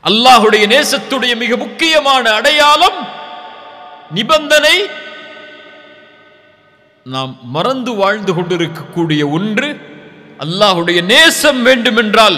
அல்லாஹுடைய நேசத்துடைய மிக முக்கியமான அடையாளம் நிபந்தனை நாம் மறந்து வாழ்ந்து கொண்டிருக்கக்கூடிய ஒன்று அல்லாஹுடைய நேசம் வேண்டுமென்றால்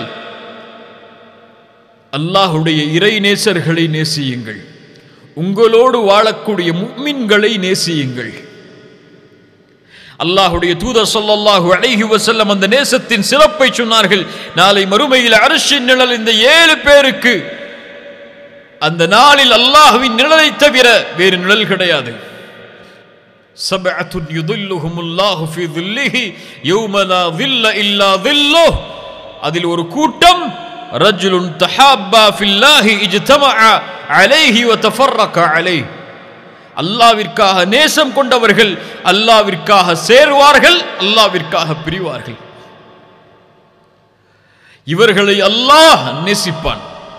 அல்லாஹுடைய இறை நேசர்களை நேசியுங்கள் உங்களோடு வாழக்கூடிய முக்மின்களை நேசியுங்கள் அல்லாஹுடைய தூதர் ஸல்லல்லாஹு அலைஹி வஸல்லம் அந்த நேசத்தின் சிறப்பை சொன்னார்கள் நாளை மறுமையில் அரசின் நிழல் இந்த ஏழு பேருக்கு அந்த நாளில் அல்லாஹ்வின் நிழலை தவிர வேறு நிழல் கிடையாது சபஅத்துன் யுதில்லுஹுமுல்லாஹு ஃபீ ظில்லிஹி யௌம லா ظில்ல இல்லா ظில்லுஹ் அதில் ஒரு கூட்டம் ரஜுலுன் தஹாப்பா ஃபில்லாஹி இஜ்தமஅ அலைஹி வ தஃபர்ரக அலைஹி அல்லாவிற்காக நேசம் கொண்டவர்கள் அல்லாவிற்காக சேர்வார்கள் அல்லாவிற்காக பிரிவார்கள் இவர்களை அல்லாஹ் நேசிப்பான்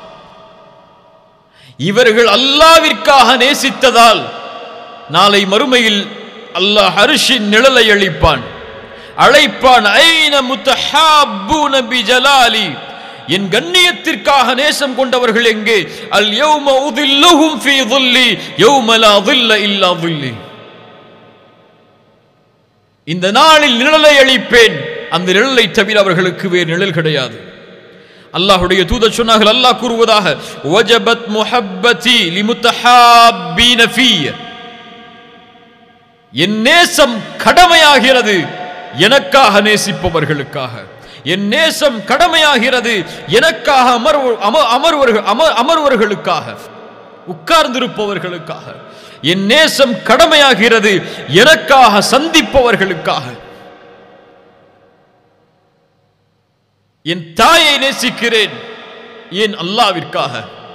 இவர்கள் அல்லாவிற்காக நேசித்ததால் நாளை மறுமையில் அல்லாஹ் அரிஷின் நிழலை அளிப்பான் அழைப்பான் ஐன முத்தஹாப்பூன பிஜலாலி என் கண்ணியத்திற்காக நேசம் கொண்டவர்கள் எங்கே அல் யௌம உதில்லுஹும் ஃபீ ظில்லி யௌம லா ظில்ல இல்லா ظில்லி இந்த நாளில் நிழலை அளிப்பேன் அந்த நிழலை தவிர அவர்களுக்கு வேறு நிழல் கிடையாது அல்லாஹ்வுடைய தூதர் சொன்னார்கள் அல்லாஹ் கூறுவதாக வஜபத் முஹப்பதி லிமுத்தஹாப்பீன ஃபீய என் நேசம் கடமையாகிறது எனக்காக நேசிப்பவர்களுக்காக என் நேசம் கடமையாகிறது எனக்காக அமர்வு அம- அமர்வர்கள் அமர் அமர்வர்களுக்காக உட்கார்ந்திருப்பவர்களுக்காக என் நேசம் கடமையாகிறது எனக்காக சந்திப்பவர்களுக்காக என் தாயை நேசிக்கிறேன் ஏன் அல்லாவிற்காக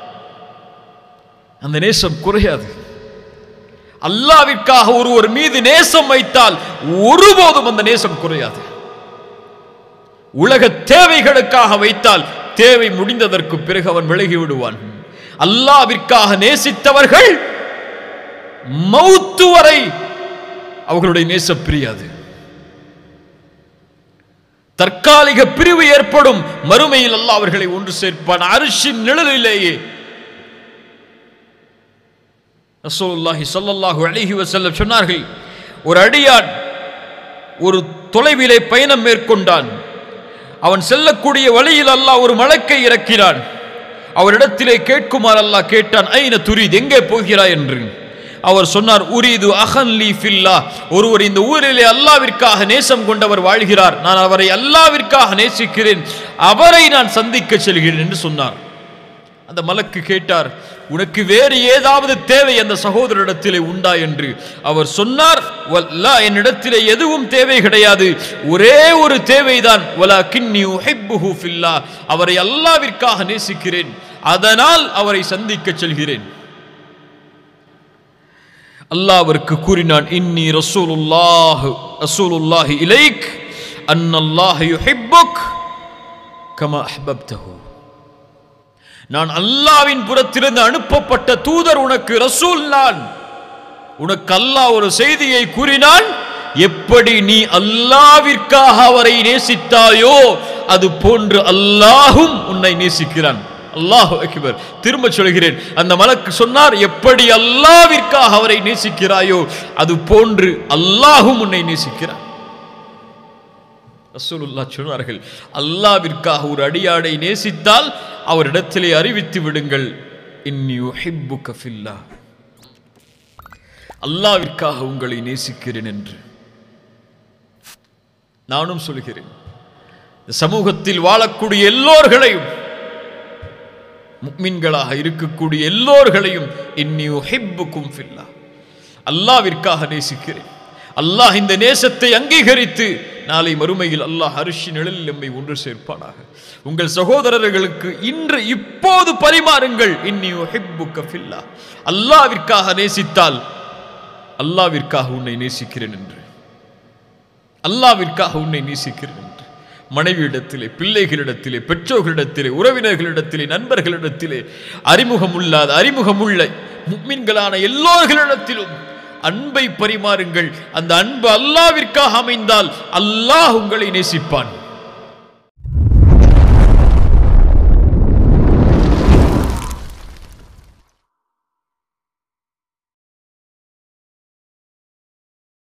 அந்த நேசம் குறையாது அல்லாவிற்காக ஒருவர் மீது நேசம் வைத்தால் ஒருபோதும் அந்த நேசம் குறையாது உலக தேவைகளுக்காக வைத்தால் தேவை முடிந்ததற்கு பிறகு அவன் விலகி விடுவான் அல்லாவிற்காக நேசித்தவர்கள் மௌத்து வரை அவர்களுடைய நேசம் பிரியாது தற்காலிக பிரிவு ஏற்படும் மறுமையில் அல்லாஹ் அவர்களை ஒன்று சேர்ப்பான் அரிசின் நிழலிலேயே ரசூலுல்லாஹி ஸல்லல்லாஹு அலைஹி வஸல்லம் சொன்னார்கள் ஒரு அடியான் ஒரு தொலைவிலே பயணம் மேற்கொண்டான் அவன் செல்லக்கூடிய வழியில் அல்லாஹ் ஒரு மலக்கை இறக்கினான் அவரிடத்திலே கேட்குமாறு அல்லாஹ் கேட்டான் ஐன துரித் எங்கே போகிறாய் என்று அவர் சொன்னார் உரீது அஹன்லி ஃபில்லா ஒருவர் இந்த ஊரிலே அல்லாவிற்காக நேசம் கொண்டவர் வாழ்கிறார் நான் அவரை அல்லாவிற்காக நேசிக்கிறேன் அவரை நான் சந்திக்க செல்கிறேன் என்று சொன்னார் அந்த மலக்கு கேட்டார் உனக்கு வேறு ஏதாவது தேவை அந்த சகோதரிடத்திலே உண்டா என்று அவர் சொன்னார் "வல்லா, என்னிடத்திலே எதுவும் தேவை கிடையாது ஒரே ஒரு தேவைதான் வலாக்கின்னி உஹிப்புஹு ஃபில்லா அவரை அல்லாவிற்காக நேசிக்கிறேன் அதனால் அவரை சந்திக்க செல்கிறேன் அல்லாஹ் அவருக்கு கூறினான் இன்னி ரசூலுல்லாஹ் ரசூலுல்லாஹி இலைக் அன்னல்லாஹ் யுஹிப்புக் கமா அஹ்பப்தஹு நான் அல்லாவின் புறத்திலிருந்து அனுப்பப்பட்ட தூதர் உனக்கு ரசூல் நான் உனக்கு அல்லாஹ் ஒரு செய்தியை கூறினான் எப்படி நீ அல்லாவிற்காக அவரை நேசித்தாயோ அது போன்று அல்லாஹும் உன்னை நேசிக்கிறான் அல்லாஹ் அக்பர் திரும்ப சொல்கிறேன் அந்த மலக்கு சொன்னார் எப்படி அல்லாவிற்காக அவரை நேசிக்கிறாயோ அது போன்று அல்லாஹும் உன்னை நேசிக்கிறான் ரசூலுல்லாஹ் சொன்னார்கள் அல்லாவிற்காக ஒரு அடியாடை நேசித்தால் அவரிடத்திலே அறிவித்து விடுங்கள் இன்னி உஹிப்புக ஃபில்லாஹ் அல்லாவிற்காக உங்களை நேசிக்கிறேன் என்று நானும் சொல்கிறேன் இந்த சமூகத்தில் வாழக்கூடிய எல்லோர்களையும் முக்மின்களாக இருக்கக்கூடிய எல்லோர்களையும் இன்னி உஹிப்புக்கும் ஃபில்லா அல்லாவிற்காக நேசிக்கிறேன் அல்லாஹ் இந்த நேசத்தை அங்கீகரித்து நாளை மறுமையில் அல்லாஹ் அரிசி நிழலில் எம்மை ஒன்று சேர்ப்பானாக உங்கள் சகோதரர்களுக்கு இன்று இப்போது பரிமாறுங்கள் இன்னி உஹிப்புக்க ஃபில்லா அல்லாவிற்காக நேசித்தால் அல்லாவிற்காக உன்னை நேசிக்கிறேன் என்று அல்லாவிற்காக உன்னை நேசிக்கிறேன் என்று மனைவியிடத்திலே பிள்ளைகளிடத்திலே பெற்றோர்களிடத்திலே உறவினர்களிடத்திலே நண்பர்களிடத்திலே அறிமுகம் இல்லாத அறிமுகமுள்ள முக்மின்களான எல்லோர்களிடத்திலும் அன்பை பரிமாறுங்கள் அந்த அன்பு அல்லாவிற்காக அமைந்தால் அல்லாஹ் உங்களை நேசிப்பான்